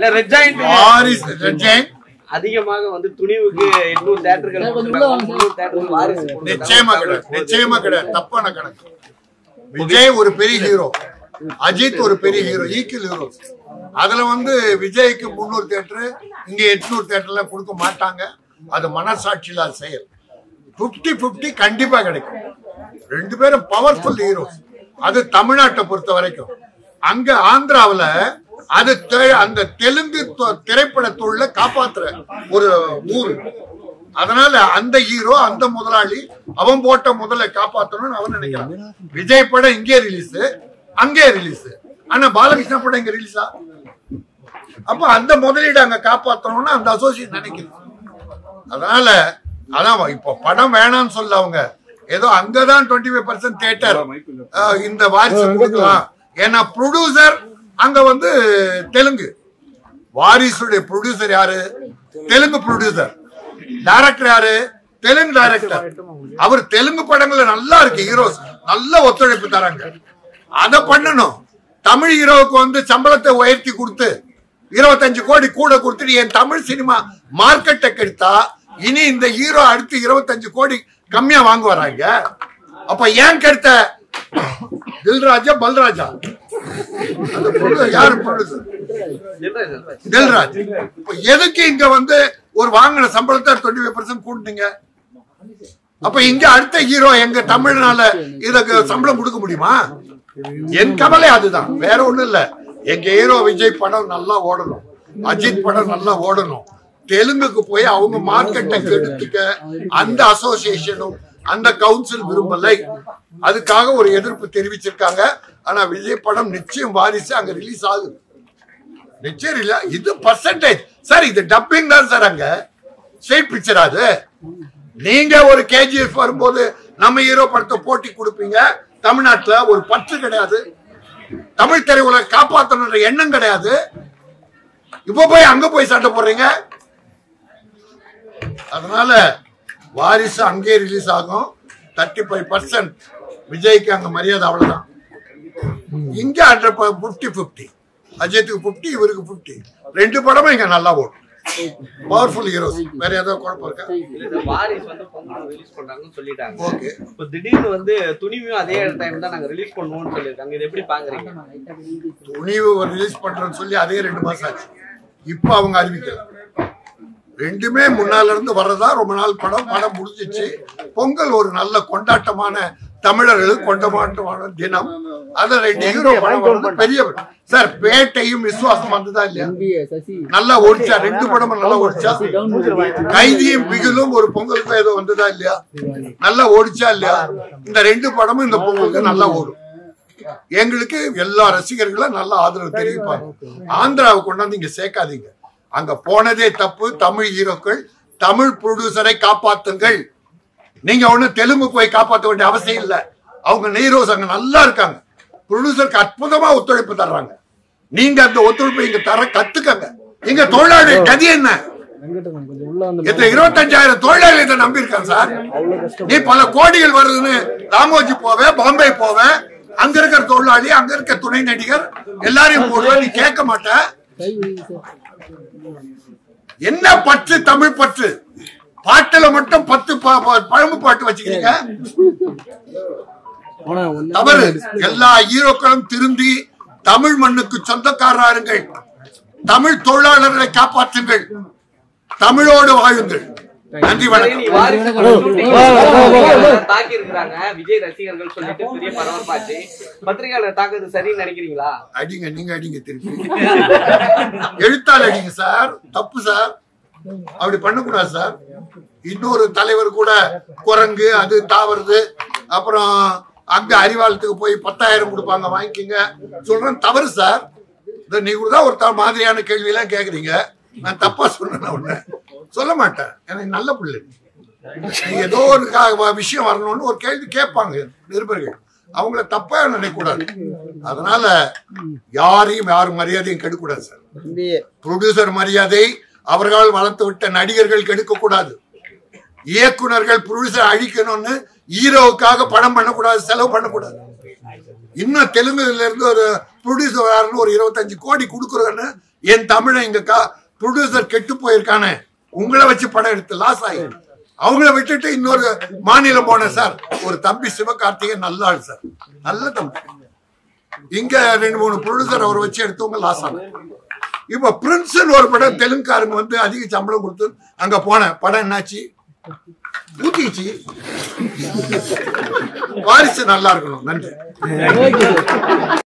இல்ல red joint Waris ரெஜெயின் அதிகமாக வந்து துணிவுக்கு எட்நூறு தேட்டர்கள் முந்நூறு தேட்டர்கள் வாரிசு போட்டிருக்காங்க. நிச்சயமா கிடையாது நிச்சயமா கிடையாது தப்பான கணக்கு விஜய் ஒரு பெரிய ஹீரோ அஜித் ஒரு பெரிய ஹீரோ ஈக்குவல் ஹீரோ அதுல வந்து விஜய்க்கு முன்னூறு தேட்டர் இங்க எட்நூறு தேட்டர்லாம் கொடுக்க மாட்டாங்க அது மனசாட்சியில செயல் 50 50 கண்டிப்பா கிடைக்கும் ரெண்டு பேரும் பவர்ஃபுல் ஹீரோஸ் அது தமிழ்நாட்டை பொறுத்த வரைக்கும் அங்க ஆந்திராவுல அது தெ- அந்த தெலுங்கு தொ- திரைப்பட தொழில காப்பாத்துற ஒரு ஊர் அதனால அந்த ஹீரோ அந்த முதலாளி அவன் போட்ட முதல்ல காப்பாத்தணும்னு அவன் நினைக்கிறான் விஜய் படம் இங்கே ரிலீஸ் அங்கே ரிலீஸ் ஆனா பாலகிருஷ்ண படம் இங்க ரிலீஸா அப்ப அந்த முதலீடு அங்க காப்பாத்தணும்னு அந்த அசோசியேட் நினைக்குது அதனால அதான் இப்போ படம் வேணாம்னு சொல்ல அவங்க ஏதோ அங்கதான் டுவெண்ட்டி ஃபைவ் பர்சன்ட் தேட்டர் இந்த வாரிசு கொடுக்கலாம் ஏன்னா ப்ரொடியூசர் அங்க வந்து தெலுங்கு வாரிசுடைய ப்ரொடியூசர் யாரு தெலுங்கு ப்ரொடியூசர் டைரக்டர் யாரு தெலுங்கு டைரக்டர் அவர் தெலுங்கு படங்கள்ல நல்லா இருக்கு ஹீரோஸ் நல்ல ஒத்துழைப்பு தராங்க அத பண்ணணும் தமிழ் ஹீரோவுக்கு வந்து சம்பளத்தை உயர்த்தி கொடுத்து இருபத்தஞ்சு கோடி கூட கொடுத்துட்டு என் தமிழ் சினிமா மார்க்கெட்டை கெடுத்தா இனி இந்த ஹீரோ அடுத்து இருபத்தஞ்சு கோடி கம்மியா வாங்க வராங்க அப்ப ஏன் கெடுத்த தில்ராஜா பல்ராஜா அந்த producer யாரு ப்ரொடியூசர் தில்ராஜ் இப்ப எதுக்கு இங்க வந்து ஒரு வாங்கின சம்பளத்தை டுவெண்ட்டி ஃபைவ் பர்சன்ட் கூட்டினீங்க அப்ப இங்க அடுத்த ஹீரோ எங்க தமிழ்னால இதுக்கு சம்பளம் கொடுக்க முடியுமா என் கவலை அதுதான் வேற ஒண்ணும் இல்ல எங்க ஹீரோ விஜய் படம் நல்லா ஓடணும் அஜித் படம் நல்லா ஓடணும் தெலுங்குக்கு போய் அவங்க மார்க்கெட்டை கெடுத்துக்க அந்த அசோசியேஷனும் அந்த கவுன்சில் விரும்பலை அதுக்காக ஒரு எதிர்ப்பு தெரிவிச்சிருக்காங்க ஆனா விஜய் படம் நிச்சயம் வாரிசு அங்க ரிலீஸ் ஆகுது நிச்சயம் இல்ல இது பர்சன்டேஜ் சார் இது டப்பிங் தான் சார் அங்க ஸ்ட்ரெயிட் பிக்சர் அது நீங்க ஒரு கேஜிஎஃப் வரும்போது நம்ம ஹீரோ படத்தை போட்டி கொடுப்பீங்க தமிழ்நாட்டுல ஒரு பற்று கிடையாது தமிழ் திரையுலக காப்பாற்றணுன்ற எண்ணம் கிடையாது இப்ப போய் அங்க போய் சண்டை போடுறீங்க அதனால வாரிசு அங்கே ரிலீஸ் ஆகும் தேர்ட்டி ஃபைவ் பர்சன்ட் விஜய்க்கு அங்க மரியாதை அவ்வளவுதான் இங்க ஹண்ட்ரட் பிப்டி பிப்டி அஜித்துக்கு பிப்டி இவருக்கு பிப்டி ரெண்டு படமும் இங்க நல்லா ஓடும் பவர்ஃபுல் ஹீரோஸ் வேற ஏதாவது குழப்பம் இருக்கா இல்ல சார், வாரிசு வந்து பொங்கல் ரிலீஸ் பண்றாங்கன்னு சொல்லிட்டாங்க ஓகே இப்ப திடீர்னு வந்து துணிவையும் அதே டைம் தான் நாங்க ரிலீஸ் பண்ணுவோம்னு சொல்லியிருக்காங்க இது எப்படி பாக்குறீங்க துணிவு ரிலீஸ் பண்றேன்னு சொல்லி அதே ரெண்டு மாசம் ஆச்சு இப்ப அவங்க அறிவிக்கல ரெண்டுமே முன்னால இருந்து வர்றதா ரொம்ப நாள் படம் படம் முடிஞ்சிச்சு பொங்கல் ஒரு நல்ல கொண்டாட்டமான தமிழர்களுக்கு கொண்டாட்டமான தினம் அது ரெண்டு ஹீரோ படம் வர்றது பெரிய சார் பேட்டையும் விசுவாசம் வந்ததா இல்லையா நல்லா ஓடிச்சா ரெண்டு படமும் நல்லா ஓடிச்சா கைதியும் பிகிலும் ஒரு பொங்கலுக்கு ஏதோ வந்ததா இல்லையா நல்லா ஓடிச்சா இல்லையா இந்த ரெண்டு படமும் இந்த பொங்கலுக்கு நல்லா ஓடும் எங்களுக்கு எல்லா ரசிகர்களும் நல்ல ஆதரவு தெரிவிப்பாங்க ஆந்திராவை கொண்டாந்து இங்க சேர்க்காதீங்க அங்க போனதே தப்பு தமிழ் ஹீரோக்கள் தமிழ் ப்ரொடியூசரை காப்பாத்துங்கள் நீங்க ஒண்ணு தெலுங்கு போய் காப்பாற்ற வேண்டிய அவசியம் இல்ல அவங்க ஹீரோஸ் அங்க நல்லா இருக்காங்க ப்ரொடியூசருக்கு அற்புதமா ஒத்துழைப்பு தர்றாங்க நீங்க அந்த ஒத்துழைப்பு இங்க தர கத்துக்கங்க இங்க தொழிலாளி கதி என்ன எத்தனை இருபத்தஞ்சாயிரம் தொழிலாளி இதை நம்பி இருக்காங்க சார் நீ பல கோடிகள் வருதுன்னு ராமோஜி போவேன் பாம்பே போவேன் அங்க இருக்கிற தொழிலாளி அங்க இருக்க துணை நடிகர் எல்லாரையும் போடுவேன் நீ கேட்க மாட்ட என்ன பற்று தமிழ் பற்று பாட்டுல மட்டும் பத்து ப- ப- பழம்பு பாட்டு வச்சுக்கிறீங்க தவறு எல்லா ஹீரோக்களும் திருந்தி தமிழ் மண்ணுக்கு சொந்தக்காரருங்கள் தமிழ் தொழிலாளர்களை காப்பாற்றுங்கள் தமிழோடு வாழுங்கள் நன்றி வணக்கம் நீ வாரிசு தாக்கி இருக்கிறாங்க விஜய் ரசிகர்கள் சொல்லிட்டு பெரிய பரபரப்பாச்சு பத்திரிகையாளர் தாக்குறது சரின்னு நினைக்கிறீங்களா அடிங்க நீங்க அடிங்க திருப்பி எழுத்தால் அடிங்க சார் தப்பு சார் அப்படி பண்ணக்கூடாது சார் இன்னொரு தலைவர் கூட குரங்கு அது தாவறது அப்புறம் அங்க அறிவாலயத்துக்கு போய் பத்தாயிரம் கொடுப்பாங்க வாங்கிக்கோங்க சொல்றேன் தவறு சார் இந்த நீ கூட தான் ஒரு த- மாதிரியான கேள்வி எல்லாம் கேக்குறீங்க நான் தப்பா சொன்னேன் ஒண்ணு சொல்ல மாட்டேன் எனக்கு நல்ல பிள்ளை நீங்க ஏதோ ஒரு கா- விஷயம் வரணும்னு ஒரு கேள்வி கேட்பாங்க நிருபர்கள் அவங்கள தப்பா நினைக்கக்கூடாது அதனால யாரையும் யாரும் மரியாதையும் கெடுக்கக்கூடாது சார் ப்ரொடியூசர் மரியாதை அவர்களால் வளர்த்து விட்ட நடிகர்கள் கெடுக்கக்கூடாது இயக்குனர்கள் ப்ரொடியூசர் அழிக்கணும்னு ஹீரோவுக்காக படம் பண்ணக்கூடாது செலவு பண்ணக்கூடாது இன்னும் தெலுங்குல இருந்து ஒரு ப்ரொடியூசர் ஒரு இருபத்தஞ்சு கோடி கொடுக்குறோன்னு என் தமிழன் இங்க கா ப்ரொடியூசர் கெட்டு போயிருக்கானே உங்களை வச்சு படம் எடுத்து லாஸ் ஆகி அவங்கள விட்டுட்டு இன்னொரு மாநிலம் போனேன் சார் ஒரு தம்பி சிவகார்த்திகேயன் நல்ல ஆள் சார் நல்ல தம்பி இங்க ரெண்டு மூணு ப்ரொடியூசர் அவர் வச்சு எடுத்தவங்க லாஸ் ஆனாங்க இப்ப பிரின்ஸ்னு ஒரு படம் தெலுங்குக்காரங்க வந்து அதிக சம்பளம் கொடுத்து அங்க போனேன் படம் என்னாச்சு ஊத்திச்சு வாரிசு நல்லா இருக்கணும் நன்றி